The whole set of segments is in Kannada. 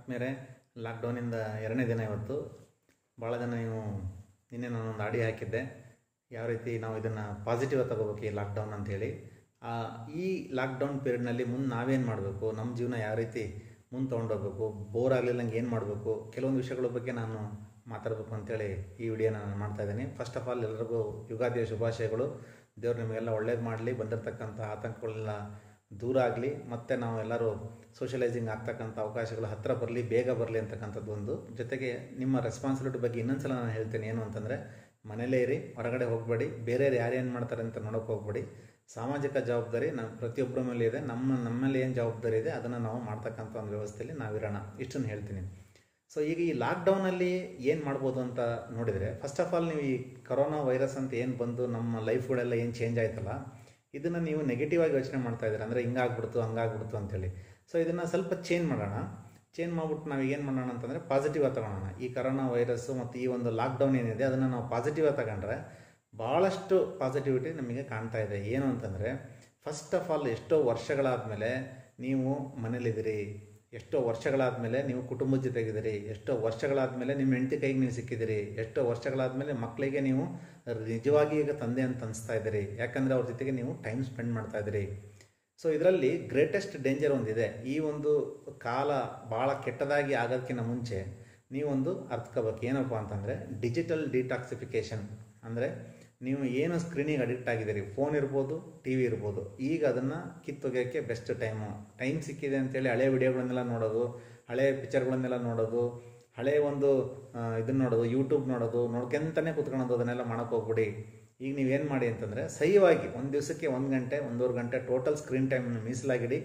ಆದಮೇಲೆ ಲಾಕ್ಡೌನಿಂದ ಎರಡನೇ ದಿನ ಇವತ್ತು ಭಾಳ ಜನ ನೀವು ನಿನ್ನೆ ನಾನೊಂದು ಆಡಿಯೋ ಹಾಕಿದ್ದೆ ಯಾವ ರೀತಿ ನಾವು ಇದನ್ನು ಪಾಸಿಟಿವ್ ತಗೋಬೇಕು ಈ ಲಾಕ್ಡೌನ್ ಅಂತೇಳಿ ಆ, ಈ ಲಾಕ್ಡೌನ್ ಪೀರಿಯಡ್ನಲ್ಲಿ ಮುಂದೆ ನಾವೇನು ಮಾಡಬೇಕು ನಮ್ಮ ಜೀವನ ಯಾವ ರೀತಿ ಮುಂದೆ ತೊಗೊಂಡೋಗ್ಬೇಕು ಬೋರ್ ಆಗಲಿಲ್ಲಂಗೆ ಏನು ಮಾಡಬೇಕು ಕೆಲವೊಂದು ವಿಷಯಗಳ ಬಗ್ಗೆ ನಾನು ಮಾತಾಡಬೇಕು ಅಂತೇಳಿ ಈ ವಿಡಿಯೋನ ನಾನು ಮಾಡ್ತಾ ಇದ್ದೀನಿ ಫಸ್ಟ್ ಆಫ್ ಆಲ್ ಎಲ್ಲರಿಗೂ ಯುಗಾದಿಯ ಶುಭಾಶಯಗಳು ದೇವ್ರು ನಿಮಗೆಲ್ಲ ಒಳ್ಳೇದು ಮಾಡಲಿ ಬಂದಿರತಕ್ಕಂಥ ಆತಂಕಗಳೆಲ್ಲ ದೂರ ಆಗಲಿ ಮತ್ತು ನಾವು ಎಲ್ಲರೂ ಸೋಷಲೈಸಿಂಗ್ ಆಗ್ತಕ್ಕಂಥ ಅವಕಾಶಗಳು ಹತ್ತಿರ ಬರಲಿ ಬೇಗ ಬರಲಿ ಅಂತಕ್ಕಂಥದ್ದು ಒಂದು ಜೊತೆಗೆ ನಿಮ್ಮ ರೆಸ್ಪಾನ್ಸಿಬಿಲಿಟಿ ಬಗ್ಗೆ ಇನ್ನೊಂದ್ಸಲ ನಾನು ಹೇಳ್ತೇನೆ ಏನು ಅಂತಂದರೆ ಮನೇಲೇ ಇರಿ ಹೊರಗಡೆ ಹೋಗಬೇಡಿ ಬೇರೆಯವ್ರು ಯಾರೇನು ಮಾಡ್ತಾರೆ ಅಂತ ನೋಡೋಕೆ ಹೋಗಬೇಡಿ ಸಾಮಾಜಿಕ ಜವಾಬ್ದಾರಿ ನಮ್ಮ ಪ್ರತಿಯೊಬ್ಬರ ಮೇಲೆ ಇದೆ ನಮ್ಮ ನಮ್ಮಲ್ಲಿ ಏನು ಜವಾಬ್ದಾರಿ ಇದೆ ಅದನ್ನು ನಾವು ಮಾಡ್ತಕ್ಕಂಥ ಒಂದು ವ್ಯವಸ್ಥೆಯಲ್ಲಿ ನಾವಿರೋಣ ಇಷ್ಟನ್ನು ಹೇಳ್ತೀನಿ ಸೊ ಈಗ ಈ ಲಾಕ್ಡೌನಲ್ಲಿ ಏನು ಮಾಡ್ಬೋದು ಅಂತ ನೋಡಿದರೆ ಫಸ್ಟ್ ಆಫ್ ಆಲ್ ನೀವು ಈ ಕೊರೋನಾ ವೈರಸ್ ಅಂತ ಏನು ಬಂದು ನಮ್ಮ ಲೈಫ್ಗಳೆಲ್ಲ ಏನು ಚೇಂಜ್ ಆಯ್ತಲ್ಲ ಇದನ್ನು ನೀವು ನೆಗೆಟಿವ್ ಆಗಿ ಯೋಚನೆ ಮಾಡ್ತಾ ಇದ್ದೀರಾ ಅಂದರೆ ಹಿಂಗಾಗ್ಬಿಡ್ತು ಹಂಗಾಗ್ಬಿಡ್ತು ಅಂತೇಳಿ ಸೊ ಇದನ್ನು ಸ್ವಲ್ಪ ಚೇಂಜ್ ಮಾಡೋಣ ಚೇಂಜ್ ಮಾಡ್ಬಿಟ್ಟು ನಾವು ಏನು ಮಾಡೋಣ ಅಂತಂದರೆ ಪಾಸಿಟಿವ್ ಆಗಿ ತಗೊಳ್ಳೋಣ ಈ ಕರೋನಾ ವೈರಸ್ಸು ಮತ್ತು ಈ ಒಂದು ಲಾಕ್ಡೌನ್ ಏನಿದೆ ಅದನ್ನು ನಾವು ಪಾಸಿಟಿವ್ ಆಗಿ ತಗೊಂಡ್ರೆ ಭಾಳಷ್ಟು ಪಾಸಿಟಿವಿಟಿ ನಮಗೆ ಕಾಣ್ತಾ ಇದೆ ಏನು ಅಂತಂದರೆ ಫಸ್ಟ್ ಆಫ್ ಆಲ್ ಎಷ್ಟೋ ವರ್ಷಗಳಾದಮೇಲೆ ನೀವು ಮನೇಲಿದ್ದೀರಿ ಎಷ್ಟೋ ವರ್ಷಗಳಾದಮೇಲೆ ನೀವು ಕುಟುಂಬದ ಜೊತೆಗಿದ್ದೀರಿ ಎಷ್ಟೋ ವರ್ಷಗಳಾದಮೇಲೆ ನಿಮ್ಮ ಹೆಂಡತಿ ಕೈಗೆ ನೀವು ಸಿಕ್ಕಿದ್ದೀರಿ ಎಷ್ಟೋ ವರ್ಷಗಳಾದಮೇಲೆ ಮಕ್ಕಳಿಗೆ ನೀವು ನಿಜವಾಗಿ ಈಗ ತಂದೆ ಅಂತ ಅನಿಸ್ತಾ ಇದ್ದೀರಿ ಯಾಕಂದರೆ ಅವ್ರ ಜೊತೆಗೆ ನೀವು ಟೈಮ್ ಸ್ಪೆಂಡ್ ಮಾಡ್ತಾ ಇದ್ದೀರಿ ಸೊ ಇದರಲ್ಲಿ ಗ್ರೇಟೆಸ್ಟ್ ಡೇಂಜರ್ ಒಂದಿದೆ ಈ ಒಂದು ಕಾಲ ಭಾಳ ಕೆಟ್ಟದಾಗಿ ಆಗೋದಕ್ಕಿಂತ ಮುಂಚೆ ನೀವೊಂದು ಅರ್ಥಕೋಬೇಕು ಏನಪ್ಪ ಅಂತಂದರೆ ಡಿಜಿಟಲ್ ಡಿಟಾಕ್ಸಿಫಿಕೇಷನ್ ಅಂದರೆ ನೀವು ಏನು ಸ್ಕ್ರೀನಿಗೆ ಅಡಿಕ್ಟ್ ಆಗಿದ್ದೀರಿ ಫೋನ್ ಇರ್ಬೋದು ಟಿ ವಿ ಇರ್ಬೋದು ಈಗ ಅದನ್ನು ಕಿತ್ತೊಗೆಯೋಕ್ಕೆ ಬೆಸ್ಟ್ ಟೈಮು ಟೈಮ್ ಸಿಕ್ಕಿದೆ ಅಂತೇಳಿ ಹಳೆ ವಿಡಿಯೋಗಳನ್ನೆಲ್ಲ ನೋಡೋದು ಹಳೆ ಪಿಕ್ಚರ್ಗಳನ್ನೆಲ್ಲ ನೋಡೋದು ಹಳೆ ಒಂದು ಇದನ್ನು ನೋಡೋದು ಯೂಟ್ಯೂಬ್ ನೋಡೋದು ನೋಡ್ಕೊಂತಾನೆ ಕುತ್ಕೊಳೋದು ಅದನ್ನೆಲ್ಲ ಮಾಡೋಕೆ ಹೋಗ್ಬಿಡಿ ಈಗ ನೀವೇನು ಮಾಡಿ ಅಂತಂದರೆ ಸಹಿಯಾಗಿ ಒಂದು ದಿವಸಕ್ಕೆ ಒಂದು ಗಂಟೆ ಒಂದೂವರೆ ಗಂಟೆ ಟೋಟಲ್ ಸ್ಕ್ರೀನ್ ಟೈಮನ್ನು ಮೀಸಲಾಗಿಡಿ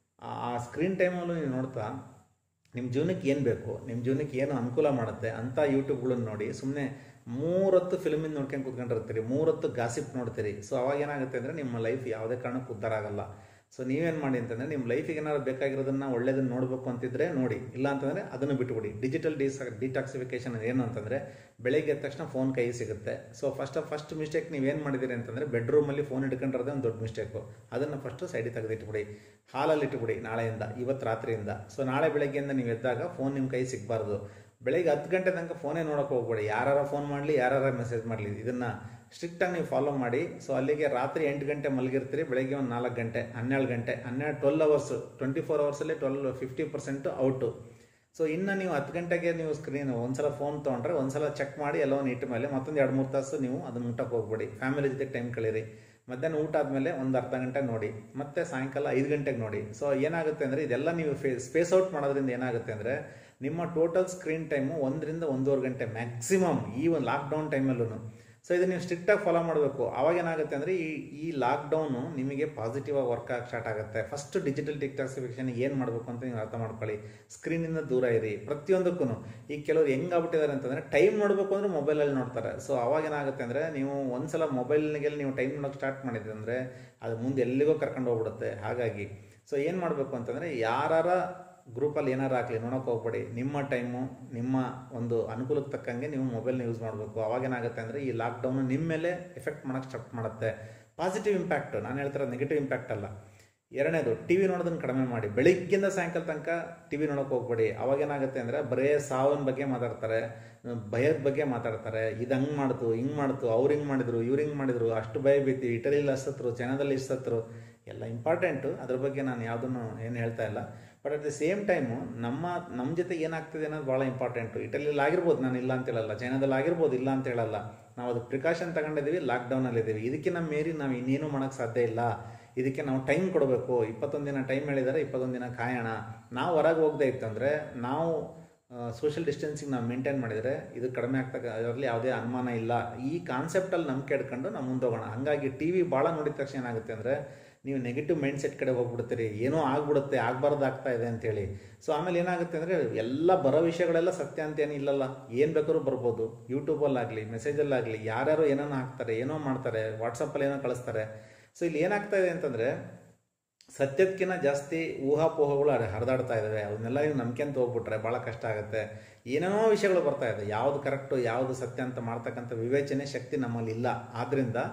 ಆ ಸ್ಕ್ರೀನ್ ಟೈಮಲ್ಲೂ ನೀವು ನೋಡ್ತಾ ನಿಮ್ಮ ಜೀವನಕ್ಕೆ ಏನು ಬೇಕು ನಿಮ್ಮ ಜೀವನಕ್ಕೆ ಏನು ಅನುಕೂಲ ಮಾಡುತ್ತೆ ಅಂಥ ಯೂಟ್ಯೂಬ್ಗಳನ್ನ ನೋಡಿ ಸುಮ್ಮನೆ ಮೂರೊತ್ತು ಫಿಲ್ಮಿಂದ ನೋಡ್ಕೊಂಡು ಕೂತ್ಕೊಂಡಿರ್ತೀರಿ ಮೂರೊತ್ತು ಗಾಸಿಪ್ ನೋಡ್ತೀರಿ ಸೊ ಅವಾಗ ಏನಾಗುತ್ತೆ ಅಂದರೆ ನಿಮ್ಮ ಲೈಫ್ ಯಾವುದೇ ಕಾರಣಕ್ಕೂ ಉದ್ಧಾರ ಆಗಲ್ಲ ಸೊ ನೀವೇನು ಮಾಡಿ ಅಂತಂದರೆ ನಿಮ್ಮ ಲೈಫಿಗೆ ಏನಾದ್ರು ಬೇಕಾಗಿರೋದನ್ನ ಒಳ್ಳೇದನ್ನ ನೋಡಬೇಕು ಅಂತಿದ್ರೆ ನೋಡಿ ಇಲ್ಲ ಅಂತಂದರೆ ಅದನ್ನು ಬಿಟ್ಬಿಡಿ ಡಿಜಿಟಲ್ ಡಿಸ್ ಡಿಟಾಕ್ಸಿಫಿಕೇಶನ್ ಏನು ಅಂತಂದರೆ ಬೆಳಗ್ಗೆ ಎದ್ದ ತಕ್ಷಣ ಫೋನ್ ಕೈ ಸಿಗುತ್ತೆ so first of first mistake ನೀವೇನು ಮಾಡಿದ್ದೀರಿ ಅಂತಂದರೆ ಬೆಡ್ರೂಮಲ್ಲಿ ಫೋನ್ ಇಟ್ಕೊಂಡಿರೋದೇ ಒಂದು ದೊಡ್ಡ ಮಿಸ್ಟೇಕು ಅದನ್ನು ಫಸ್ಟು ಸೈಡಿಗೆ ತೆಗೆದಿಟ್ಬಿಡಿ ಹಾಲಲ್ಲಿ ಇಟ್ಬಿಡಿ ನಾಳೆಯಿಂದ ಇವತ್ತು ರಾತ್ರಿಯಿಂದ ಸೊ ನಾಳೆ ಬೆಳಗ್ಗೆಯಿಂದ ನೀವು ಎದ್ದಾಗ ಫೋನ್ ನಿಮ್ಮ ಕೈ ಸಿಗಬಾರ್ದು ಬೆಳಗ್ಗೆ ಹತ್ತು ಗಂಟೆ ತನಕ ಫೋನೇ ನೋಡೋಕೆ ಹೋಗ್ಬೇಡಿ ಯಾರು ಫೋನ್ ಮಾಡಲಿ ಯಾರು ಮೆಸೇಜ್ ಮಾಡಲಿ ಇದನ್ನು ಸ್ಟ್ರಿಕ್ಟಾಗಿ ನೀವು ಫಾಲೋ ಮಾಡಿ ಸೊ ಅಲ್ಲಿಗೆ ರಾತ್ರಿ ಎಂಟು ಗಂಟೆ ಮಲಗಿರ್ತೀರಿ ಬೆಳಗ್ಗೆ ಒಂದು ನಾಲ್ಕು ಗಂಟೆ ಹನ್ನೆರಡು ಗಂಟೆ ಹನ್ನೆರಡು ಟ್ವೆಲ್ ಅವರ್ಸ್ ಟ್ವೆಂಟಿ ಫೋರ್ ಅವರ್ಸಲ್ಲಿ twelve fifty percent out so ಇನ್ನು ನೀವು ಹತ್ತು ಗಂಟೆಗೆ ನೀವು ಸ್ಕ್ರೀನ್ ಒಂದ್ಸಲ ಫೋನ್ ತೊಗೊಂಡ್ರೆ ಒಂದ್ಸಲ ಚೆಕ್ ಮಾಡಿ ಎಲ್ಲ ಒಂದು ಇಟ್ಟ ಮೇಲೆ ಮತ್ತೊಂದು ಎರಡು ಮೂರು ತಾಸು ನೀವು ಅದನ್ನ ಮುಟ್ಟಕ್ಕೆ ಹೋಗ್ಬೇಡಿ ಫ್ಯಾಮಿಲಿ ಜೊತೆ ಟೈಮ್ ಕಳೀರಿ ಮಧ್ಯಾಹ್ನ ಊಟ ಆದಮೇಲೆ ಒಂದು ಅರ್ಧ ಗಂಟೆ ನೋಡಿ ಮತ್ತೆ ಸಾಯಂಕಾಲ ಐದು ಗಂಟೆಗೆ ನೋಡಿ ಸೊ ಏನಾಗುತ್ತೆ ಅಂದರೆ ಇದೆಲ್ಲ ನೀವು ಫೇ ಸ್ಪೇಸ್ ಔಟ್ ಮಾಡೋದ್ರಿಂದ ಏನಾಗುತ್ತೆ ಅಂದರೆ ನಿಮ್ಮ ಟೋಟಲ್ ಸ್ಕ್ರೀನ್ ಟೈಮು ಒಂದರಿಂದ ಒಂದೂವರೆ ಗಂಟೆ ಮ್ಯಾಕ್ಸಿಮಮ್ ಈ ಒಂದು ಲಾಕ್ಡೌನ್ ಟೈಮಲ್ಲೂ ಸೊ ಇದು ನೀವು ಸ್ಟ್ರಿಕ್ಟಾಗಿ ಫಾಲೋ ಮಾಡಬೇಕು ಅವಾಗ ಏನಾಗುತ್ತೆ ಅಂದರೆ ಈ ಈ ಲಾಕ್ಡೌನು ನಿಮಗೆ ಪಾಸಿಟಿವ್ ಆಗಿ ವರ್ಕ್ ಆಗಿ ಸ್ಟಾರ್ಟ್ ಆಗುತ್ತೆ ಫಸ್ಟ್ ಡಿಜಿಟಲ್ ಡಿಟಾಕ್ಸಿಫಿಕೇಶನ್ ಏನು ಮಾಡಬೇಕು ಅಂತ ನೀವು ಅರ್ಥ ಮಾಡ್ಕೊಳ್ಳಿ ಸ್ಕ್ರೀನಿಂದ ದೂರ ಇರಿ ಪ್ರತಿಯೊಂದಕ್ಕೂ ಈಗ ಕೆಲವರು ಹೆಂಗೆ ಆಗ್ಬಿಟ್ಟಿದ್ದಾರೆ ಅಂತಂದರೆ ಟೈಮ್ ನೋಡಬೇಕು ಅಂದರೆ ಮೊಬೈಲಲ್ಲಿ ನೋಡ್ತಾರೆ ಸೊ ಅವಾಗ ಏನಾಗುತ್ತೆ ಅಂದರೆ ನೀವು ಒಂದ್ಸಲ ಮೊಬೈಲ್ಗೆ ನೀವು ಟೈಮ್ ನೋಡೋಕೆ ಸ್ಟಾರ್ಟ್ ಮಾಡಿದ್ರಿ ಅಂದರೆ ಅದು ಮುಂದೆ ಎಲ್ಲಿಗೋ ಕರ್ಕೊಂಡು ಹೋಗ್ಬಿಡುತ್ತೆ ಹಾಗಾಗಿ ಸೊ ಏನು ಮಾಡಬೇಕು ಅಂತಂದರೆ ಯಾರ ಗ್ರೂಪಲ್ಲಿ ಏನಾರು ಆಗಲಿ ನೋಡೋಕೆ ಹೋಗ್ಬೇಡಿ ನಿಮ್ಮ ಟೈಮು ನಿಮ್ಮ ಒಂದು ಅನುಕೂಲಕ್ಕೆ ತಕ್ಕಂಗೆ ನೀವು ಮೊಬೈಲ್ನ ಯೂಸ್ ಮಾಡಬೇಕು ಅವಾಗೇನಾಗುತ್ತೆ ಅಂದರೆ ಈ ಲಾಕ್ಡೌನು ನಿಮ್ಮ ಮೇಲೆ ಎಫೆಕ್ಟ್ ಮಾಡೋಕ್ಕೆ ಸ್ಟಾರ್ಟ್ ಮಾಡುತ್ತೆ ಪಾಸಿಟಿವ್ ಇಂಪ್ಯಾಕ್ಟ್ ನಾನು ಹೇಳ್ತಿರೋದು ನೆಗೆಟಿವ್ ಇಂಪ್ಯಾಕ್ಟ್ ಅಲ್ಲ ಎರಡನೇದು ಟಿ ವಿ ನೋಡೋದನ್ನು ಕಡಿಮೆ ಮಾಡಿ ಬೆಳಿಗ್ಗಿಂದ ಸಾಯಂಕಾಲ ತನಕ ಟಿ ವಿ ನೋಡೋಕೆ ಹೋಗ್ಬೇಡಿ ಅವಾಗೇನಾಗುತ್ತೆ ಅಂದರೆ ಬರೇ ಸಾವಿನ ಬಗ್ಗೆ ಮಾತಾಡ್ತಾರೆ ಭಯದ ಬಗ್ಗೆ ಮಾತಾಡ್ತಾರೆ ಇದು ಹಂಗೆ ಮಾಡ್ತು ಹಿಂಗೆ ಮಾಡ್ತು ಅವ್ರು ಹಿಂಗೆ ಮಾಡಿದ್ರು ಇವ್ರು ಹಿಂಗೆ ಮಾಡಿದ್ರು ಅಷ್ಟು ಭಯ ಭೀತಿ ಇಟಲಿಲಿ ಅಷ್ಟತ್ರು ಚೈನಾದಲ್ಲಿ ಇಷ್ಟತ್ರು ಎಲ್ಲ ಇಂಪಾರ್ಟೆಂಟು ಅದ್ರ ಬಗ್ಗೆ ನಾನು ಯಾವುದನ್ನು ಏನು ಹೇಳ್ತಾ ಇಲ್ಲ but at the same time ನಮ್ಮ ನಮ್ಮ ಜೊತೆ ಏನಾಗ್ತಿದೆ ಅನ್ನೋದು ಭಾಳ ಇಂಪಾರ್ಟೆಂಟು ಇಟಲಿಯಲ್ಲಿ ಆಗಿರ್ಬೋದು ನಾನು ಇಲ್ಲ ಅಂತ ಹೇಳಲ್ಲ ಚೈನಾದಲ್ಲಿ ಆಗಿರ್ಬೋದು ಇಲ್ಲ ಅಂತ ಹೇಳಲ್ಲ ನಾವು ಅದಕ್ಕೆ ಪ್ರಿಕಾಷನ್ ತಗೊಂಡಿದ್ದೀವಿ ಲಾಕ್ಡೌನಲ್ಲಿ ಇದ್ದೀವಿ ಇದಕ್ಕೆ ನಮ್ಮ ಮೇರಿ ನಾವು ಇನ್ನೇನು ಮಾಡೋಕ್ಕೆ ಸಾಧ್ಯ ಇಲ್ಲ ಇದಕ್ಕೆ ನಾವು ಟೈಮ್ ಕೊಡಬೇಕು ಇಪ್ಪತ್ತೊಂದು ದಿನ ಟೈಮ್ ಹೇಳಿದ್ದಾರೆ ಇಪ್ಪತ್ತೊಂದು ದಿನ ಕಾಯೋಣ ನಾವು ಹೊರಗೆ ಹೋಗದೆ ಇತ್ತಂದರೆ ನಾವು ಸೋಷಿಯಲ್ ಡಿಸ್ಟೆನ್ಸಿಂಗ್ ನಾವು ಮೇಂಟೈನ್ ಮಾಡಿದರೆ ಇದು ಕಡಿಮೆ ಆಗ್ತಕ್ಕ ಅದರಲ್ಲಿ ಯಾವುದೇ ಅನುಮಾನ ಇಲ್ಲ ಈ ಕಾನ್ಸೆಪ್ಟಲ್ಲಿ ನಂಬಿಕೆ ಇಟ್ಕೊಂಡು ನಾವು ಮುಂದೆ ಹೋಗೋಣ ಹಾಗಾಗಿ ಟಿ ವಿ ಭಾಳ ನೋಡಿದ ತಕ್ಷಣ ಏನಾಗುತ್ತೆ ಅಂದರೆ ನೀವು ನೆಗೆಟಿವ್ ಮೈಂಡ್ ಸೆಟ್ ಕಡೆ ಹೋಗ್ಬಿಡ್ತೀರಿ ಏನೋ ಆಗ್ಬಿಡುತ್ತೆ ಆಗಬಾರ್ದು ಆಗ್ತಾ ಇದೆ ಅಂತೇಳಿ ಸೊ ಆಮೇಲೆ ಏನಾಗುತ್ತೆ ಅಂದರೆ ಎಲ್ಲ ಬರೋ ವಿಷಯಗಳೆಲ್ಲ ಸತ್ಯ ಅಂತ ಏನು ಇಲ್ಲಲ್ಲ ಏನು ಬೇಕಾದ್ರೂ ಬರ್ಬೋದು ಯೂಟ್ಯೂಬಲ್ಲಾಗಲಿ ಮೆಸೇಜಲ್ಲಾಗಲಿ ಯಾರ್ಯಾರೋ ಏನೋ ಹಾಕ್ತಾರೆ ಏನೋ ಮಾಡ್ತಾರೆ ವಾಟ್ಸಪ್ಪಲ್ಲಿ ಏನೋ ಕಳಿಸ್ತಾರೆ ಸೊ ಇಲ್ಲಿ ಏನಾಗ್ತಾ ಇದೆ ಅಂತಂದರೆ ಸತ್ಯದಕ್ಕಿಂತ ಜಾಸ್ತಿ ಊಹಾಪೋಹಗಳು ಹರಿದಾಡ್ತಾ ಇದ್ದಾವೆ ಅವನ್ನೆಲ್ಲ ನೀವು ನಂಬ್ಕೊಂತ ಹೋಗ್ಬಿಟ್ರೆ ಭಾಳ ಕಷ್ಟ ಆಗುತ್ತೆ ಏನೇನೋ ವಿಷಯಗಳು ಬರ್ತಾ ಇದೆ ಯಾವುದು ಕರೆಕ್ಟು ಯಾವುದು ಸತ್ಯ ಅಂತ ಮಾಡ್ತಕ್ಕಂಥ ವಿವೇಚನೆ ಶಕ್ತಿ ನಮ್ಮಲ್ಲಿ ಇಲ್ಲ ಆದ್ದರಿಂದ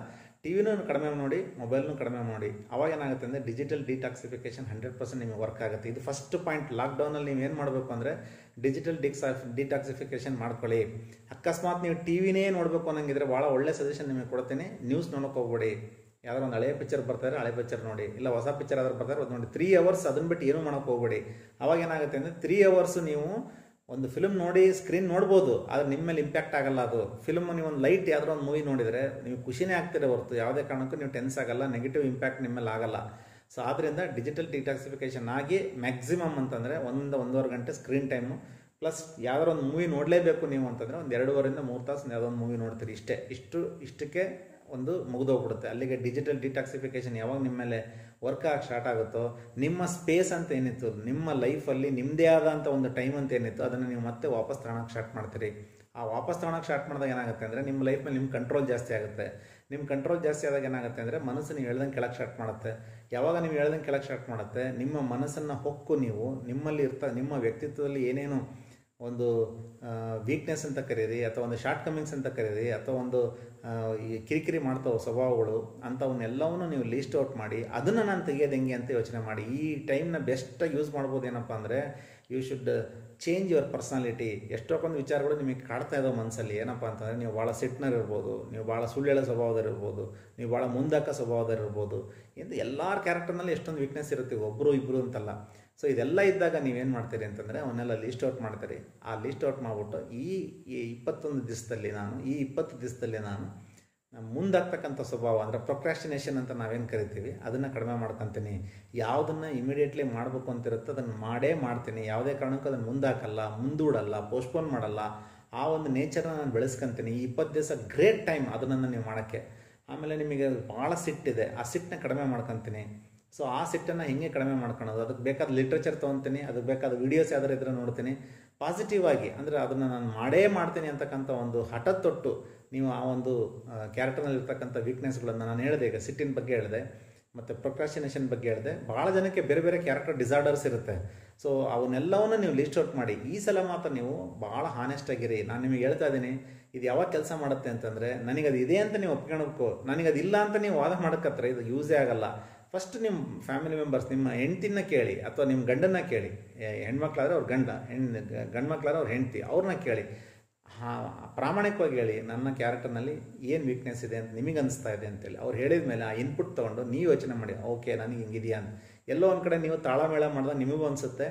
ಟಿ ವಿನೂ ಕಡಿಮೆ ನೋಡಿ ಮೊಬೈಲ್ನು ಕಡಿಮೆ ಮಾಡಿ ಅವಾಗ ಏನಾಗುತ್ತೆ ಅಂದರೆ ಡಿಜಿಟಲ್ ಡಿಟಾಕ್ಸಿಫಿಕೇಶನ್ ಹಂಡ್ರೆಡ್ ಪರ್ಸೆಂಟ್ ನಿಮಗೆ ವರ್ಕ್ ಆಗುತ್ತೆ ಇದು ಫಸ್ಟ್ ಪಾಯಿಂಟ್ ಲಾಕ್ಡೌನಲ್ಲಿ ನೀವು ಏನು ಮಾಡಬೇಕು ಅಂದರೆ ಡಿಜಿಟಲ್ ಡಿಕ್ಸ್ ಡಿಟಾಕ್ಸಿಫಿಕೇಶನ್ ಮಾಡ್ಕೊಳ್ಳಿ ಅಕಸ್ಮಾತ್ ನೀವು ಟಿ ವಿನೇ ನೋಡಬೇಕು ಅನ್ನಂಗಿದ್ರೆ ಭಾಳ ಒಳ್ಳೆ ಸಜೆಷನ್ ನಿಮಗೆ ಕೊಡ್ತೀನಿ ನ್ಯೂಸ್ ನೋಡೋಕೆ ಹೋಗ್ಬೇಡಿ ಯಾವ್ದಾರು ಒಂದು ಹಳೆ ಪಿಕ್ಚರ್ ಬರ್ತಾರೆ ಹಳೆ ಪಿಕ್ಚರ್ ನೋಡಿ ಇಲ್ಲ ಹೊಸ ಪಿಕ್ಚರ್ ಆದ್ರೆ ಬರ್ತಾರೆ ಅದು ನೋಡಿ ತ್ರೀ ಅವರ್ಸ್ ಅದನ್ನ ಬಿಟ್ಟು ಏನೂ ಮಾಡೋಕೆ ಹೋಗ್ಬೇಡಿ ಅವಾಗ ಏನಾಗುತ್ತೆ ಅಂದರೆ ತ್ರೀ ಅವರ್ಸ್ ನೀವು ಒಂದು ಫಿಲ್ಮ್ ನೋಡಿ ಸ್ಕ್ರೀನ್ ನೋಡ್ಬೋದು ಆದರೆ ನಿಮ್ಮ ಮೇಲೆ ಇಂಪ್ಯಾಕ್ಟ್ ಆಗಲ್ಲ ಅದು ಫಿಲ್ಮ್ ನೀವು ಒಂದು ಲೈಟ್ ಯಾವ್ದಾರು ಒಂದು ಮೂವಿ ನೋಡಿದರೆ ನೀವು ಖುಷಿನೇ ಆಗ್ತಿರೋ ಹೊರತು ಯಾವುದೇ ಕಾರಣಕ್ಕೂ ನೀವು ಟೆನ್ಸ್ ಆಗಲ್ಲ ನೆಗೆಟಿವ್ ಇಂಪ್ಯಾಕ್ಟ್ ನಿಮ್ಮ ಮೇಲೆ ಆಗಲ್ಲ ಸೊ ಆದ್ದರಿಂದ ಡಿಜಿಟಲ್ ಡಿಟಾಕ್ಸಿಫಿಕೇಶನ್ ಆಗಿ ಮ್ಯಾಕ್ಸಿಮಮ್ ಅಂತಂದರೆ ಒಂದು ಒಂದೂವರೆ ಗಂಟೆ ಸ್ಕ್ರೀನ್ ಟೈಮು ಪ್ಲಸ್ ಯಾವ್ದಾರು ಒಂದು ಮೂವಿ ನೋಡಲೇಬೇಕು ನೀವು ಅಂತಂದರೆ ಒಂದು ಎರಡೂವರೆಯಿಂದ ಮೂರು ತಾಸು ಯಾವುದೋ ಒಂದು ಮೂವಿ ನೋಡ್ತೀರಿ ಇಷ್ಟೇ ಇಷ್ಟು ಇಷ್ಟಕ್ಕೆ ಒಂದು ಮುಗಿದೋಗ್ಬಿಡುತ್ತೆ ಅಲ್ಲಿಗೆ ಡಿಜಿಟಲ್ ಡಿಟಾಕ್ಸಿಫಿಕೇಶನ್ ಯಾವಾಗ ನಿಮ್ಮ ಮೇಲೆ ವರ್ಕ್ ಆಗಿ ಸ್ಟಾರ್ಟ್ ಆಗುತ್ತೋ ನಿಮ್ಮ ಸ್ಪೇಸ್ ಅಂತ ಏನಿತ್ತು ನಿಮ್ಮ ಲೈಫಲ್ಲಿ ನಿಮ್ಮದೇ ಆದಂಥ ಒಂದು ಟೈಮ್ ಅಂತ ಏನಿತ್ತು ಅದನ್ನು ನೀವು ಮತ್ತೆ ವಾಪಸ್ ತಗೊಳಕ್ಕೆ ಸ್ಟಾರ್ಟ್ ಮಾಡ್ತೀರಿ ಆ ವಾಪಸ್ ತಗೊಳಕ್ಕೆ ಸ್ಟಾರ್ಟ್ ಮಾಡಿದಾಗ ಏನಾಗುತ್ತೆ ಅಂದರೆ ನಿಮ್ಮ ಲೈಫ್ ಮೇಲೆ ನಿಮ್ಮ ಕಂಟ್ರೋಲ್ ಜಾಸ್ತಿ ಆಗುತ್ತೆ ನಿಮ್ಮ ಕಂಟ್ರೋಲ್ ಜಾಸ್ತಿ ಆದಾಗ ಏನಾಗುತ್ತೆ ಅಂದರೆ ಮನಸ್ಸು ನೀವು ಹೇಳ್ದಂಗೆ ಕೆಳಗೆ ಸ್ಟಾರ್ಟ್ ಮಾಡುತ್ತೆ ಯಾವಾಗ ನೀವು ಹೇಳ್ದಂಗೆ ಕೆಳಗೆ ಸ್ಟಾರ್ಟ್ ಮಾಡುತ್ತೆ ನಿಮ್ಮ ಮನಸ್ಸನ್ನು ಹೊಕ್ಕು ನೀವು ನಿಮ್ಮಲ್ಲಿ ಇರ್ತ ನಿಮ್ಮ ವ್ಯಕ್ತಿತ್ವದಲ್ಲಿ ಏನೇನು ಒಂದು ವೀಕ್ನೆಸ್ ಅಂತ ಕರೀರಿ ಅಥವಾ ಒಂದು ಶಾರ್ಟ್ ಕಮಿಂಗ್ಸ್ ಅಂತ ಕರೀರಿ ಅಥವಾ ಒಂದು ಈ ಕಿರಿಕಿರಿ ಮಾಡ್ತಾವೆ ಸ್ವಭಾವಗಳು ಅಂಥವನ್ನೆಲ್ಲವನ್ನು ನೀವು ಲೀಸ್ಟ್ ಔಟ್ ಮಾಡಿ ಅದನ್ನು ನಾನು ತೆಗಿಯೋದು ಹೆಂಗೆ ಅಂತ ಯೋಚನೆ ಮಾಡಿ ಈ ಟೈಮ್ನ ಬೆಸ್ಟಾಗಿ ಯೂಸ್ ಮಾಡ್ಬೋದು ಏನಪ್ಪ ಅಂದರೆ you should change your personality ಎಷ್ಟೊಂದು ವಿಚಾರಗಳು ನಿಮಗೆ ಕಾಡ್ತಾ ಇದ್ದಾವೆ ಮನಸ್ಸಲ್ಲಿ ಏನಪ್ಪ ಅಂತಂದರೆ ನೀವು ಭಾಳ ಸಿಟ್ನರ್ ಇರ್ಬೋದು ನೀವು ಭಾಳ ಸುಳ್ಳು ಹೇಳೋ ಸ್ವಭಾವದಲ್ಲಿರ್ಬೋದು ನೀವು ಭಾಳ ಮುಂದಾಕ ಸ್ವಭಾವದಲ್ಲಿರ್ಬೋದು ಇಂಥ ಎಲ್ಲರ ಕ್ಯಾರೆಕ್ಟರ್ನಲ್ಲಿ ಎಷ್ಟೊಂದು ವೀಕ್ನೆಸ್ ಇರುತ್ತೆ ಒಬ್ಬರು ಇಬ್ಬರು ಅಂತಲ್ಲ ಸೊ ಇದೆಲ್ಲ ಇದ್ದಾಗ ನೀವೇನು ಮಾಡ್ತೀರಿ ಅಂತಂದರೆ ಅವನ್ನೆಲ್ಲ ಲಿಸ್ಟ್ ಔಟ್ ಮಾಡ್ತೀರಿ ಆ ಲಿಸ್ಟ್ ಔಟ್ ಮಾಡಿಬಿಟ್ಟು ಈ ಇಪ್ಪತ್ತೊಂದು ದಿವಸದಲ್ಲಿ ನಾನು ಈ ಇಪ್ಪತ್ತು ದಿವಸದಲ್ಲಿ ನಾನು ಮುಂದಾಗ್ತಕ್ಕಂಥ ಸ್ವಭಾವ ಅಂದರೆ ಪ್ರೊಕ್ರಾಸ್ಟಿನೇಷನ್ ಅಂತ ನಾವೇನು ಕರಿತೀವಿ ಅದನ್ನು ಕಡಿಮೆ ಮಾಡ್ಕೊತೀನಿ ಯಾವುದನ್ನು ಇಮಿಡಿಯೇಟ್ಲಿ ಮಾಡಬೇಕು ಅಂತಿರುತ್ತೋ ಅದನ್ನು ಮಾಡೇ ಮಾಡ್ತೀನಿ ಯಾವುದೇ ಕಾರಣಕ್ಕೂ ಅದನ್ನು ಮುಂದಾಕಲ್ಲ ಮುಂದೂಡಲ್ಲ ಪೋಸ್ಟ್ಪೋನ್ ಮಾಡಲ್ಲ ಆ ಒಂದು ನೇಚರ್ನ ನಾನು ಬೆಳೆಸ್ಕೊತೀನಿ ಈ ಇಪ್ಪತ್ತು ದಿವಸ ಗ್ರೇಟ್ ಟೈಮ್ ಅದನ್ನು ನೀವು ಮಾಡೋಕ್ಕೆ ಆಮೇಲೆ ನಿಮಗೆ ಭಾಳ ಸಿಟ್ಟಿದೆ ಆ ಸಿಟ್ಟನ್ನ ಕಡಿಮೆ ಮಾಡ್ಕೊತೀನಿ ಸೊ ಆ ಸಿಟ್ಟನ್ನು ಹೆಂಗೆ ಕಡಿಮೆ ಮಾಡ್ಕೊಳೋದು ಅದಕ್ಕೆ ಬೇಕಾದ ಲಿಟ್ರೇಚರ್ ತೊಗೊತೀನಿ ಅದಕ್ಕೆ ಬೇಕಾದ ವೀಡಿಯೋಸ್ ಯಾವ್ದಾರು ಇದ್ರೆ ನೋಡ್ತೀನಿ ಪಾಸಿಟಿವ್ ಆಗಿ ಅಂದರೆ ಅದನ್ನು ನಾನು ಮಾಡೇ ಮಾಡ್ತೀನಿ ಅಂತಕ್ಕಂಥ ಒಂದು ಹಠ ತೊಟ್ಟು ನೀವು ಆ ಒಂದು ಕ್ಯಾರೆಕ್ಟರ್ನಲ್ಲಿ ಇರ್ತಕ್ಕಂಥ ವೀಕ್ನೆಸ್ಗಳನ್ನು ನಾನು ಹೇಳಿದೆ ಈಗ ಸಿಟ್ಟಿನ ಬಗ್ಗೆ ಹೇಳಿದೆ ಮತ್ತು ಪ್ರೊಕ್ರಾಸ್ಟಿನೇಷನ್ ಬಗ್ಗೆ ಹೇಳಿದೆ ಭಾಳ ಜನಕ್ಕೆ ಬೇರೆ ಬೇರೆ ಕ್ಯಾರೆಕ್ಟರ್ ಡಿಸಾರ್ಡರ್ಸ್ ಇರುತ್ತೆ ಸೊ ಅವನ್ನೆಲ್ಲವನ್ನು ನೀವು ಲಿಸ್ಟ್ ಔಟ್ ಮಾಡಿ ಈ ಸಲ ಮಾತ್ರ ನೀವು ಭಾಳ ಹಾನೆಸ್ಟ್ ಆಗಿರಿ ನಾನು ನಿಮಗೆ ಹೇಳ್ತಾ ಇದ್ದೀನಿ ಇದು ಯಾವಾಗ ಕೆಲಸ ಮಾಡುತ್ತೆ ಅಂತಂದರೆ ನನಗದು ಇದೆ ಅಂತ ನೀವು ಒಪ್ಕೊಳಬೇಕು ನನಗದು ಇಲ್ಲ ಅಂತ ನೀವು ವಾದ ಮಾಡೋಕ್ಕತ್ರ ಇದು ಯೂಸೇ ಆಗಲ್ಲ ಫಸ್ಟ್ ನಿಮ್ಮ ಫ್ಯಾಮಿಲಿ ಮೆಂಬರ್ಸ್ ನಿಮ್ಮ ಹೆಂಡ್ತಿನ ಕೇಳಿ ಅಥವಾ ನಿಮ್ಮ ಗಂಡನ್ನ ಕೇಳಿ ಹೆಣ್ಮಕ್ಳಾದ್ರೆ ಅವ್ರ ಗಂಡ ಹೆಣ್ಣು ಗಂಡು ಮಕ್ಳಾದ್ರೆ ಅವ್ರ ಹೆಂಡ್ತಿ ಅವ್ರನ್ನ ಕೇಳಿ ಹಾಂ ಪ್ರಾಮಾಣಿಕವಾಗಿ ಹೇಳಿ ನನ್ನ ಕ್ಯಾರೆಕ್ಟರ್ನಲ್ಲಿ ಏನು ವೀಕ್ನೆಸ್ ಇದೆ ಅಂತ ನಿಮಗೆ ಅನಿಸ್ತಾ ಇದೆ ಅಂತೇಳಿ ಅವ್ರು ಹೇಳಿದ ಮೇಲೆ ಆ ಇನ್ಪುಟ್ ತೊಗೊಂಡು ನೀವು ಯೋಚನೆ ಮಾಡಿ ಓಕೆ ನನಗೆ ಹಿಂಗಿದೆಯಾ ಅಂತ ಎಲ್ಲೋ ಒಂದು ಕಡೆ ನೀವು ತಾಳಮೇಳ ಮಾಡಿದಾಗ ನಿಮಗೂ ಅನಿಸುತ್ತೆ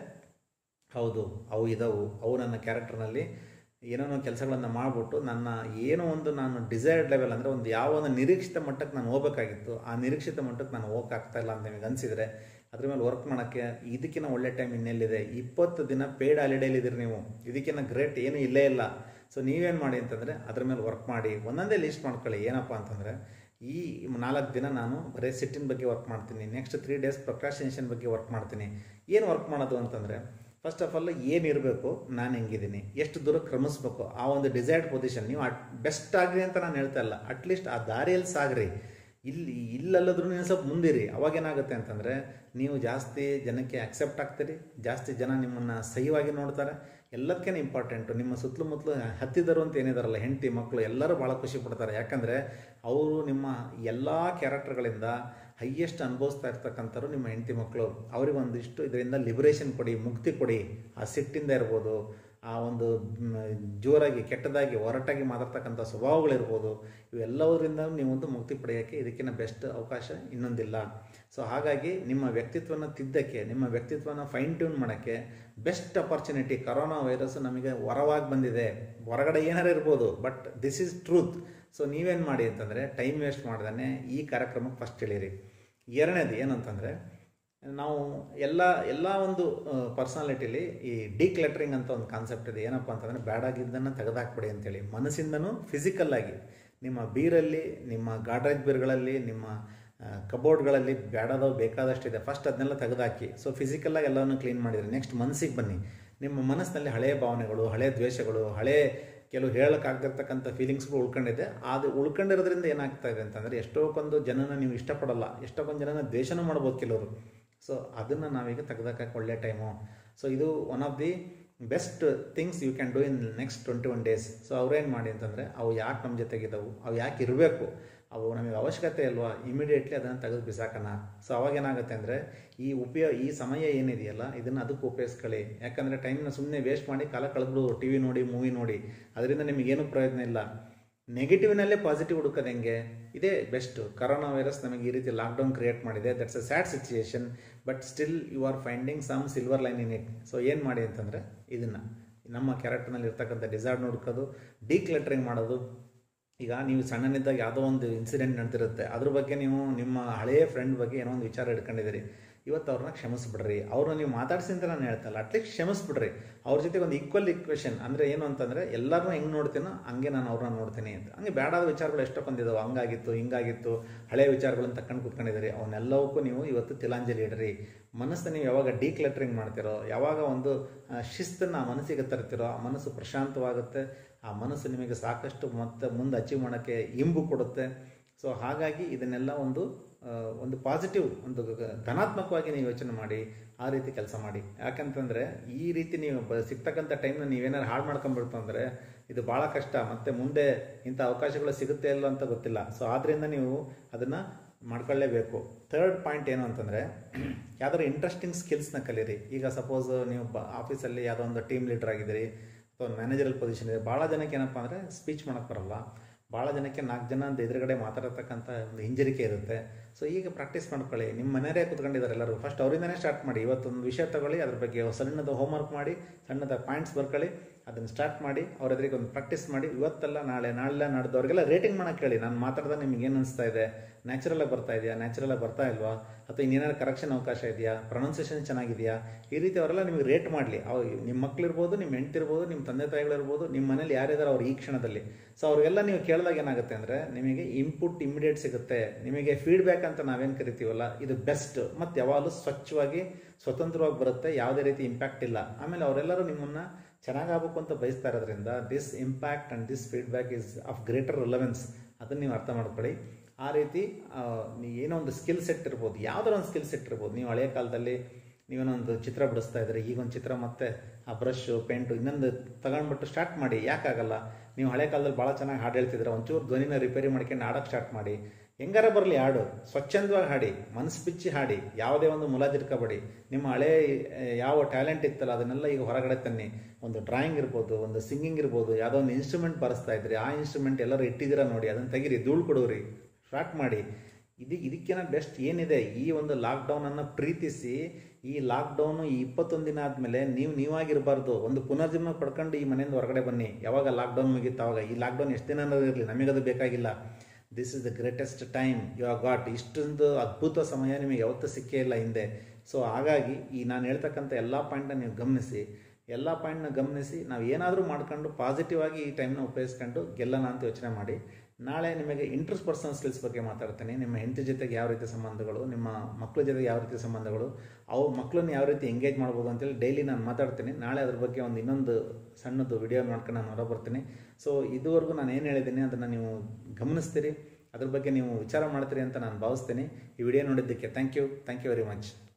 ಹೌದು ಅವು ಇದಾವು ಅವು ನನ್ನ ಕ್ಯಾರೆಕ್ಟರ್ನಲ್ಲಿ ಏನೇನೋ ಕೆಲಸಗಳನ್ನು ಮಾಡಿಬಿಟ್ಟು ನನ್ನ ಏನೋ ಒಂದು ನಾನು ಡಿಸೈರ್ಡ್ ಲೆವೆಲ್ ಅಂದರೆ ಒಂದು ಯಾವ ಒಂದು ನಿರೀಕ್ಷಿತ ಮಟ್ಟಕ್ಕೆ ನಾನು ಹೋಗಬೇಕಾಗಿತ್ತು ಆ ನಿರೀಕ್ಷಿತ ಮಟ್ಟಕ್ಕೆ ನಾನು ಹೋಗಕ್ಕಾಗ್ತಾ ಇಲ್ಲ ಅಂತ ನಿಮಗೆ ಅನಿಸಿದರೆ ಅದ್ರ ಮೇಲೆ ವರ್ಕ್ ಮಾಡೋಕ್ಕೆ ಇದಕ್ಕಿಂತ ಒಳ್ಳೆ ಟೈಮ್ ಇನ್ನೆಲ್ಲಿದೆ ಇಪ್ಪತ್ತು ದಿನ ಪೇಯ್ಡ್ ಹಾಲಿಡೇಲಿದ್ದೀರಿ ನೀವು ಇದಕ್ಕಿಂತ ಗ್ರೇಟ್ ಏನೂ ಇಲ್ಲೇ ಇಲ್ಲ ಸೊ ನೀವೇನು ಮಾಡಿ ಅಂತಂದರೆ ಅದ್ರ ಮೇಲೆ ವರ್ಕ್ ಮಾಡಿ ಒಂದೊಂದೇ ಲಿಸ್ಟ್ ಮಾಡ್ಕೊಳ್ಳಿ ಏನಪ್ಪ ಅಂತಂದರೆ ಈ ನಾಲ್ಕು ದಿನ ನಾನು ಬರೀ ಸಿಟ್ಟಿನ ಬಗ್ಗೆ ವರ್ಕ್ ಮಾಡ್ತೀನಿ ನೆಕ್ಸ್ಟ್ ತ್ರೀ ಡೇಸ್ ಪ್ರೊಕ್ರಾಸ್ಟಿನೇಷನ್ ಬಗ್ಗೆ ವರ್ಕ್ ಮಾಡ್ತೀನಿ ಏನು ವರ್ಕ್ ಮಾಡೋದು ಅಂತಂದರೆ ಫಸ್ಟ್ ಆಫ್ ಆಲ್ ಏನಿರಬೇಕು ನಾನು ಹೆಂಗಿದ್ದೀನಿ ಎಷ್ಟು ದೂರ ಕ್ರಮಿಸ್ಬೇಕು ಆ ಒಂದು ಡಿಸೈರ್ಡ್ ಪೊಸಿಷನ್ ನೀವು ಅಟ್ ಬೆಸ್ಟ್ ಆಗ್ರಿ ಅಂತ ನಾನು ಹೇಳ್ತಾ ಇಲ್ಲ ಅಟ್ಲೀಸ್ಟ್ ಆ ದಾರಿಯಲ್ಲಿ ಸಾಗ್ರಿ ಇಲ್ಲಿ ಇಲ್ಲಲ್ಲದ್ರೂ ನೀವು ಸ್ವಲ್ಪ ಮುಂದಿರಿ ಅವಾಗೇನಾಗುತ್ತೆ ಅಂತಂದರೆ ನೀವು ಜಾಸ್ತಿ ಜನಕ್ಕೆ ಅಕ್ಸೆಪ್ಟ್ ಆಗ್ತೀರಿ ಜಾಸ್ತಿ ಜನ ನಿಮ್ಮನ್ನು ಸಹಿವಾಗಿ ನೋಡ್ತಾರೆ ಎಲ್ಲದಕ್ಕೇನೆ ಇಂಪಾರ್ಟೆಂಟು ನಿಮ್ಮ ಸುತ್ತಲೂ ಮುತ್ತಲು ಹತ್ತಿದರು ಅಂತ ಏನಿದಾರಲ್ಲ ಹೆಂಡತಿ ಮಕ್ಕಳು ಎಲ್ಲರೂ ಭಾಳ ಖುಷಿ ಪಡ್ತಾರೆ ಯಾಕಂದರೆ ಅವರು ನಿಮ್ಮ ಎಲ್ಲ ಕ್ಯಾರೆಕ್ಟರ್ಗಳಿಂದ ಹೈಯೆಸ್ಟ್ ಅನುಭವಿಸ್ತಾ ಇರ್ತಕ್ಕಂಥವ್ರು ನಿಮ್ಮ ಹೆಂಡತಿ ಮಕ್ಕಳು ಅವ್ರಿಗೆ ಒಂದಿಷ್ಟು ಇದರಿಂದ ಲಿಬರೇಷನ್ ಕೊಡಿ ಮುಕ್ತಿ ಕೊಡಿ ಆ ಸಿಟ್ಟಿಂದ ಇರ್ಬೋದು ಆ ಒಂದು ಜೋರಾಗಿ ಕೆಟ್ಟದಾಗಿ ಹೊರಟಾಗಿ ಮಾತಾಡ್ತಕ್ಕಂಥ ಸ್ವಭಾವಗಳಿರ್ಬೋದು ಇವೆಲ್ಲವರಿಂದ ನೀವೊಂದು ಮುಕ್ತಿ ಪಡೆಯೋಕ್ಕೆ ಇದಕ್ಕಿಂತ ಬೆಸ್ಟ್ ಅವಕಾಶ ಇನ್ನೊಂದಿಲ್ಲ ಸೊ ಹಾಗಾಗಿ ನಿಮ್ಮ ವ್ಯಕ್ತಿತ್ವನ ತಿದ್ದಕ್ಕೆ ನಿಮ್ಮ ವ್ಯಕ್ತಿತ್ವನ ಫೈನ್ ಟ್ಯೂನ್ ಮಾಡೋಕ್ಕೆ ಬೆಸ್ಟ್ ಅಪರ್ಚುನಿಟಿ ಕರೋನಾ ವೈರಸ್ ನಮಗೆ ಹೊರವಾಗಿ ಬಂದಿದೆ ಹೊರಗಡೆ ಏನಾರು ಇರ್ಬೋದು but this is truth so ನೀವೇನು ಮಾಡಿ ಅಂತಂದರೆ ಟೈಮ್ ವೇಸ್ಟ್ ಮಾಡ್ದೇ ಈ ಕಾರ್ಯಕ್ರಮಕ್ಕೆ ಫಸ್ಟ್ ಹೇಳಿರಿ ಎರಡನೇದು ಏನಂತಂದರೆ ನಾವು ಎಲ್ಲ ಎಲ್ಲ ಒಂದು ಪರ್ಸನಾಲಿಟಿಲಿ ಈ ಡಿಕ್ಲೆಟ್ರಿಂಗ್ ಅಂತ ಒಂದು ಕಾನ್ಸೆಪ್ಟ್ ಇದೆ ಏನಪ್ಪ ಅಂತಂದರೆ ಬ್ಯಾಡಾಗಿದ್ದನ್ನು ತೆಗೆದಾಕ್ಬಿಡಿ ಅಂತೇಳಿ ಮನಸ್ಸಿಂದನೂ ಫಿಸಿಕಲ್ಲಾಗಿ ನಿಮ್ಮ ಬೀರಲ್ಲಿ ನಿಮ್ಮ ಗಾಡ್ರೇಜ್ ಬೀರ್ಗಳಲ್ಲಿ ನಿಮ್ಮ ಕಬೋರ್ಡ್ಗಳಲ್ಲಿ ಬ್ಯಾಡದವು ಬೇಕಾದಷ್ಟಿದೆ ಫಸ್ಟ್ ಅದನ್ನೆಲ್ಲ ತೆಗೆದಾಕಿ ಸೊ ಫಿಸಿಕಲ್ಲಾಗಿ ಎಲ್ಲವನ್ನು ಕ್ಲೀನ್ ಮಾಡಿದರೆ ನೆಕ್ಸ್ಟ್ ಮನಸ್ಸಿಗೆ ಬನ್ನಿ ನಿಮ್ಮ ಮನಸ್ಸಿನಲ್ಲಿ ಹಳೆಯ ಭಾವನೆಗಳು ಹಳೆಯ ದ್ವೇಷಗಳು ಹಳೆ ಕೆಲವು ಹೇಳೋಕ್ಕಾಗ್ದಿರ್ತಕ್ಕಂಥ ಫೀಲಿಂಗ್ಸ್ಗಳು ಉಳ್ಕೊಂಡಿದೆ ಅದು ಉಳ್ಕೊಂಡಿರೋದ್ರಿಂದ ಏನಾಗ್ತಾ ಇದೆ ಅಂತಂದರೆ ಎಷ್ಟೊಂದು ಜನನ ನೀವು ಇಷ್ಟಪಡಲ್ಲ ಎಷ್ಟೊಂದು ಜನನ ದ್ವೇಷನೂ ಮಾಡ್ಬೋದು ಕೆಲವರು ಸೊ ಅದನ್ನು ನಾವೀಗ ತೆಗೆದಾಕಕ್ಕೆ ಒಳ್ಳೆ ಟೈಮು ಸೊ ಇದು one of the best things you can do in next twenty one days so ಅವ್ರೇನು ಮಾಡಿ ಅಂತಂದರೆ ಅವು ಯಾಕೆ ನಮ್ಮ ಜೊತೆಗಿದ್ದವು ಅವು ಯಾಕೆ ಇರಬೇಕು ಅವು ನಮಗೆ ಅವಶ್ಯಕತೆ ಅಲ್ವಾ ಇಮಿಡಿಯೇಟ್ಲಿ ಅದನ್ನು ತೆಗೆದು ಬಿಸಾಕೋಣ ಸೊ ಅವಾಗ ಏನಾಗುತ್ತೆ ಅಂದರೆ ಈ ಉಪಯೋಗ ಈ ಸಮಯ ಏನಿದೆಯಲ್ಲ ಇದನ್ನು ಅದಕ್ಕೆ ಉಪಯೋಗಿಸ್ಕೊಳ್ಳಿ ಯಾಕಂದರೆ ಟೈಮ್ನ ಸುಮ್ಮನೆ ವೇಸ್ಟ್ ಮಾಡಿ ಕಾಲ ಕಳೆದ್ಬಿಡು ಟಿ ವಿ ನೋಡಿ ಮೂವಿ ನೋಡಿ ಅದರಿಂದ ನಿಮಗೇನು ಪ್ರಯೋಜನ ಇಲ್ಲ ನೆಗೆಟಿವ್ನಲ್ಲೇ ಪಾಸಿಟಿವ್ ಹುಡುಕೋದು ಹೆಂಗೆ ಇದೇ ಬೆಸ್ಟ್ ಕರೋನಾ ವೈರಸ್ ನಮಗೆ ಈ ರೀತಿ ಲಾಕ್ಡೌನ್ ಕ್ರಿಯೇಟ್ ಮಾಡಿದೆ that's a sad situation but still you are finding some silver line in it so ಏನು ಮಾಡಿ ಅಂತಂದರೆ ಇದನ್ನು ನಮ್ಮ ಕ್ಯಾರೆಕ್ಟರ್ನಲ್ಲಿ ಇರ್ತಕ್ಕಂಥ ಡಿಸೈರ್ಡ್ ಹುಡುಕೋದು ಡೀಕ್ಲೆಟ್ರಿಂಗ್ ಮಾಡೋದು ಈಗ ನೀವು ಸಣ್ಣನಿದ್ದಾಗ ಯಾವುದೋ ಒಂದು ಇನ್ಸಿಡೆಂಟ್ ನಡೆದಿರುತ್ತೆ ಅದ್ರ ಬಗ್ಗೆ ನೀವು ನಿಮ್ಮ ಹಳೆಯ ಫ್ರೆಂಡ್ ಬಗ್ಗೆ ಏನೋ ಒಂದು ವಿಚಾರ ಇಟ್ಕೊಂಡಿದ್ದೀರಿ ಇವತ್ತು ಅವ್ರನ್ನ ಕ್ಷಮಿಸ್ಬಿಡ್ರಿ ಅವ್ರನ್ನ ನೀವು ಮಾತಾಡ್ಸಿ ಅಂತ ನಾನು ಹೇಳ್ತಲ್ಲ ಅಟ್ಲೀಸ್ಟ್ ಕ್ಷಮಿಸ್ಬಿಡ್ರಿ ಅವ್ರ ಜೊತೆಗೆ ಒಂದು ಈಕ್ವಲ್ ಇಕ್ವೇಷನ್ ಅಂದರೆ ಏನು ಅಂತಂದರೆ ಎಲ್ಲರನ್ನೂ ಹೆಂಗೆ ನೋಡ್ತೀನೋ ಹಂಗೆ ನಾನು ಅವ್ರನ್ನ ನೋಡ್ತೀನಿ ಅಂತ ಹಂಗೆ ಬೇಡಾದ ವಿಚಾರಗಳು ಎಷ್ಟೋ ಬಂದಿದ್ದಾವೆ ಹಂಗಾಗಿತ್ತು ಹಿಂಗಾಗಿತ್ತು ಹಳೆಯ ವಿಚಾರಗಳನ್ನ ತಕ್ಕಂಡು ಕೂತ್ಕೊಂಡಿದ್ದೀರಿ ಅವನ್ನೆಲ್ಲವಕ್ಕೂ ನೀವು ಇವತ್ತು ತಿಲಾಂಜಲಿ ಇಡ್ರಿ ಮನಸ್ಸನ್ನ ನೀವು ಯಾವಾಗ ಡೀಕ್ಲೆಟ್ರಿಂಗ್ ಮಾಡ್ತಿರೋ ಯಾವಾಗ ಒಂದು ಶಿಸ್ತನ್ನು ಆ ಮನಸ್ಸಿಗೆ ತರ್ತಿರೋ ಆ ಮನಸ್ಸು ಪ್ರಶಾಂತವಾಗುತ್ತೆ ಆ ಮನಸ್ಸು ನಿಮಗೆ ಸಾಕಷ್ಟು ಮತ್ತೆ ಮುಂದೆ ಅಚೀವ್ ಮಾಡೋಕ್ಕೆ ಇಂಬು ಕೊಡುತ್ತೆ ಸೊ ಹಾಗಾಗಿ ಇದನ್ನೆಲ್ಲ ಒಂದು ಒಂದು ಪಾಸಿಟಿವ್ ಒಂದು ಧನಾತ್ಮಕವಾಗಿ ನೀವು ಯೋಚನೆ ಮಾಡಿ ಆ ರೀತಿ ಕೆಲಸ ಮಾಡಿ ಯಾಕಂತಂದರೆ ಈ ರೀತಿ ನೀವು ಬ ಸಿಗ್ತಕ್ಕಂಥ ಟೈಮ್ನ ನೀವೇನಾದ್ರು ಹಾಳು ಮಾಡ್ಕೊಂಡ್ಬಿಡ್ತು ಅಂದರೆ ಇದು ಭಾಳ ಕಷ್ಟ ಮತ್ತು ಮುಂದೆ ಇಂಥ ಅವಕಾಶಗಳು ಸಿಗುತ್ತೆ ಇಲ್ಲೋ ಅಂತ ಗೊತ್ತಿಲ್ಲ ಸೊ ಆದ್ದರಿಂದ ನೀವು ಅದನ್ನು ಮಾಡ್ಕೊಳ್ಳೇಬೇಕು ಥರ್ಡ್ ಪಾಯಿಂಟ್ ಏನು ಅಂತಂದರೆ ಯಾವ್ದಾದ್ರು ಇಂಟ್ರೆಸ್ಟಿಂಗ್ ಸ್ಕಿಲ್ಸ್ನ ಕಲೀರಿ ಈಗ ಸಪೋಸ್ ನೀವು ಬ ಆಫೀಸಲ್ಲಿ ಯಾವುದೋ ಒಂದು ಟೀಮ್ ಲೀಡರ್ ಆಗಿದ್ದೀರಿ ಅಥವಾ ಒಂದು ಮ್ಯಾನೇಜರಲ್ ಪೊಸಿಷನ್ ಇದೆ ಭಾಳ ಜನಕ್ಕೆ ಏನಪ್ಪ ಅಂದರೆ ಸ್ಪೀಚ್ ಮಾಡೋಕ್ಕೆ ಬರಲ್ಲ ಭಾಳ ಜನಕ್ಕೆ ನಾಲ್ಕು ಜನ ಅಂತ ಎದುರುಗಡೆ ಮಾತಾಡತಕ್ಕಂಥ ಒಂದು ಹಿಂಜರಿಕೆ ಇರುತ್ತೆ ಸೊ ಈಗ ಪ್ರಾಕ್ಟೀಸ್ ಮಾಡ್ಕೊಳ್ಳಿ ನಿಮ್ಮ ಮನೆಯವರೇ ಕೂತ್ಕೊಂಡಿದ್ದಾರೆ ಎಲ್ಲರೂ ಫಸ್ಟ್ ಅವರಿಂದನೇ ಸ್ಟಾರ್ಟ್ ಮಾಡಿ ಇವತ್ತೊಂದು ವಿಷಯ ತಗೊಳ್ಳಿ ಅದ್ರ ಬಗ್ಗೆ ಸಣ್ಣದ ಹೋಮ್ವರ್ಕ್ ಮಾಡಿ ಸಣ್ಣದ ಪಾಯಿಂಟ್ಸ್ ಬರ್ಕೊಳ್ಳಿ ಅದನ್ನು ಸ್ಟಾರ್ಟ್ ಮಾಡಿ ಅವ್ರ ಎದುರಿಗೆ ಒಂದು ಪ್ರಾಕ್ಟೀಸ್ ಮಾಡಿ ಇವತ್ತೆಲ್ಲ ನಾಳೆ ನಾಳೆ ನಾಡ್ದವ್ರಿಗೆಲ್ಲ ರೇಟಿಂಗ್ ಮಾಡಕ್ಕೆ ಹೇಳಿ ನಾನು ಮಾತಾಡ್ದೆ ನಿಮ್ಗೆ ಏನು ಅನಿಸ್ತಾ ಇದೆ ನ್ಯಾಚುರಲಾಗಿ ಬರ್ತಾ ಇದೆಯಾ ನ್ಯಾಚುರಲಾಗಿ ಬರ್ತಾ ಇಲ್ವಾ ಅಥವಾ ಇನ್ನೇನಾದ್ರು ಕರೆಕ್ಷನ್ ಅವಕಾಶ ಇದೆಯಾ ಪ್ರೊನೌನ್ಸಿಯೇಷನ್ ಚೆನ್ನಾಗಿದೆಯಾ ಈ ರೀತಿ ಅವರೆಲ್ಲ ನಿಮಗೆ ರೇಟ್ ಮಾಡಲಿ ಅವು ನಿಮ್ಮ ಮಕ್ಳಿರ್ಬೋದು ನಿಮ್ಮ ಹೆಂಡ್ತಿರ್ಬೋದು ನಿಮ್ಮ ತಂದೆ ತಾಯಿಗಳಿರ್ಬೋದು ನಿಮ್ಮ ಮನೇಲಿ ಯಾರಿದ್ದಾರೆ ಅವ್ರು ಈ ಕ್ಷಣದಲ್ಲಿ ಸೊ ಅವ್ರಿಗೆಲ್ಲ ನೀವು ಕೇಳಿದಾಗ ಏನಾಗುತ್ತೆ ಅಂದರೆ ನಿಮಗೆ ಇನ್ಪುಟ್ ಇಮಿಡಿಯೇಟ್ ಸಿಗುತ್ತೆ ನಿಮಗೆ ಫೀಡ್ಬ್ಯಾಕ್ ಅಂತ ನಾವೇನು ಕರಿತೀವಲ್ಲ ಇದು ಬೆಸ್ಟ್ ಮತ್ತು ಯಾವಾಗಲೂ ಸ್ವಚ್ಛವಾಗಿ ಸ್ವತಂತ್ರವಾಗಿ ಬರುತ್ತೆ ಯಾವುದೇ ರೀತಿ ಇಂಪ್ಯಾಕ್ಟ್ ಇಲ್ಲ ಆಮೇಲೆ ಅವರೆಲ್ಲರೂ ನಿಮ್ಮನ್ನು ಚೆನ್ನಾಗಾಗಬೇಕು ಅಂತ ಬಯಸ್ತಾ ಇರೋದ್ರಿಂದ this impact and this feedback is of greater relevance ಅದನ್ನು ನೀವು ಅರ್ಥ ಮಾಡ್ಕೊಳ್ಳಿ ಆ ರೀತಿ ನೀವು ಏನೋ ಒಂದು ಸ್ಕಿಲ್ ಸೆಟ್ ಇರ್ಬೋದು ಯಾವುದೋ ಒಂದು ಸ್ಕಿಲ್ ಸೆಟ್ ಇರ್ಬೋದು ನೀವು ಹಳೆಯ ಕಾಲದಲ್ಲಿ ನೀವೇನೋ ಒಂದು ಚಿತ್ರ ಬಿಡಿಸ್ತಾ ಇದ್ದರೆ ಈಗೊಂದು ಚಿತ್ರ ಮತ್ತೆ ಆ ಬ್ರಷು ಪೇಂಟು ಇನ್ನೊಂದು ತಗೊಂಡ್ಬಿಟ್ಟು ಸ್ಟಾರ್ಟ್ ಮಾಡಿ ಯಾಕಾಗಲ್ಲ ನೀವು ಹಳೆ ಕಾಲದಲ್ಲಿ ಭಾಳ ಚೆನ್ನಾಗಿ ಹಾಡು ಹೇಳ್ತಿದ್ರೆ ಒಂಚೂರು ಧ್ವನಿನ ರಿಪೇರಿ ಮಾಡ್ಕೊಂಡು ಹಾಡೋಕ್ಕೆ ಸ್ಟಾರ್ಟ್ ಮಾಡಿ ಹೆಂಗಾರ ಬರಲಿ ಹಾಡು ಸ್ವಚ್ಛಂದವಾಗಿ ಹಾಡಿ ಮನಸ್ಸು ಬಿಚ್ಚಿ ಹಾಡಿ ಯಾವುದೇ ಒಂದು ಮುಲಾಜಿರ್ಕೋಬೇಡಿ ನಿಮ್ಮ ಹಳೆ ಯಾವ ಟ್ಯಾಲೆಂಟ್ ಇತ್ತಲ್ಲ ಅದನ್ನೆಲ್ಲ ಈಗ ಹೊರಗಡೆ ತನ್ನಿ ಒಂದು ಡ್ರಾಯಿಂಗ್ ಇರ್ಬೋದು ಒಂದು ಸಿಂಗಿಂಗ್ ಇರ್ಬೋದು ಯಾವುದೋ ಒಂದು ಇನ್ಸ್ಟ್ರೂಮೆಂಟ್ ಬರೆಸ್ತಾ ಇದ್ರಿ ಆ ಇನ್ಸ್ಟ್ರೂಮೆಂಟ್ ಎಲ್ಲರೂ ಇಟ್ಟಿದ್ದೀರಾ ನೋಡಿ ಅದನ್ನು ತೆಗೀರಿ ಧೂಳು ಕೊಡೋರಿ ಸ್ಟಾರ್ಟ್ ಮಾಡಿ ಇದು ಇದಕ್ಕಿಂತ ಬೆಸ್ಟ್ ಏನಿದೆ ಈ ಒಂದು ಲಾಕ್ಡೌನನ್ನು ಪ್ರೀತಿಸಿ ಈ ಲಾಕ್ಡೌನು ಈ ಇಪ್ಪತ್ತೊಂದು ದಿನ ಆದಮೇಲೆ ನೀವು ನೀವಾಗಿರಬಾರ್ದು ಒಂದು ಪುನರ್ಜನ್ಮ ಪಡ್ಕೊಂಡು ಈ ಮನೆಯಿಂದ ಹೊರಗಡೆ ಬನ್ನಿ ಯಾವಾಗ ಲಾಕ್ಡೌನ್ ಮುಗೀತು ಅವಾಗ ಈ ಲಾಕ್ಡೌನ್ ಎಷ್ಟು ದಿನ ಇರಲಿ ನಮಗದು ಬೇಕಾಗಿಲ್ಲ this is the greatest time you are got ಇಷ್ಟೊಂದು ಅದ್ಭುತ ಸಮಯ ನಿಮಗೆ ಯಾವತ್ತೂ ಸಿಕ್ಕೇ ಇಲ್ಲ ಹಿಂದೆ ಸೊ ಹಾಗಾಗಿ ಈ ನಾನು ಹೇಳ್ತಕ್ಕಂಥ ಎಲ್ಲ ಪಾಯಿಂಟ್ನ ನೀವು ಗಮನಿಸಿ ಎಲ್ಲ ಪಾಯಿಂಟ್ನ ಗಮನಿಸಿ ನಾವು ಏನಾದರೂ ಮಾಡ್ಕೊಂಡು ಪಾಸಿಟಿವ್ ಆಗಿ ಈ ಟೈಮ್ನ ಉಪಯೋಗಿಸ್ಕೊಂಡು ಗೆಲ್ಲೋಣ ಅಂತ ಯೋಚನೆ ಮಾಡಿ ನಾಳೆ ನಿಮಗೆ ಇಂಟ್ರೆಸ್ಟ್ ಪರ್ಸನಲ್ ಸ್ಕಿಲ್ಸ್ ಬಗ್ಗೆ ಮಾತಾಡ್ತೀನಿ ನಿಮ್ಮ ಹೆಂಡತಿ ಜೊತೆಗೆ ಯಾವ ರೀತಿ ಸಂಬಂಧಗಳು ನಿಮ್ಮ ಮಕ್ಕಳ ಜೊತೆಗೆ ಯಾವ ರೀತಿ ಸಂಬಂಧಗಳು ಅವು ಮಕ್ಕಳನ್ನ ಯಾವ ರೀತಿ ಎಂಗೇಜ್ ಮಾಡ್ಬೋದು ಅಂತೇಳಿ ಡೈಲಿ ನಾನು ಮಾತಾಡ್ತೀನಿ ನಾಳೆ ಅದ್ರ ಬಗ್ಗೆ ಒಂದು ಇನ್ನೊಂದು ಸಣ್ಣದು ವಿಡಿಯೋ ಮಾಡ್ಕೊಂಡು ನಾನು ಹೊರಬರ್ತೀನಿ ಸೊ ಇದುವರೆಗೂ ನಾನು ಏನು ಹೇಳಿದ್ದೀನಿ ಅದನ್ನು ನೀವು ಗಮನಿಸ್ತೀರಿ ಅದ್ರ ಬಗ್ಗೆ ನೀವು ವಿಚಾರ ಮಾಡ್ತೀರಿ ಅಂತ ನಾನು ಭಾವಿಸ್ತೀನಿ ಈ ವಿಡಿಯೋ ನೋಡಿದ್ದಕ್ಕೆ thank you thank you very much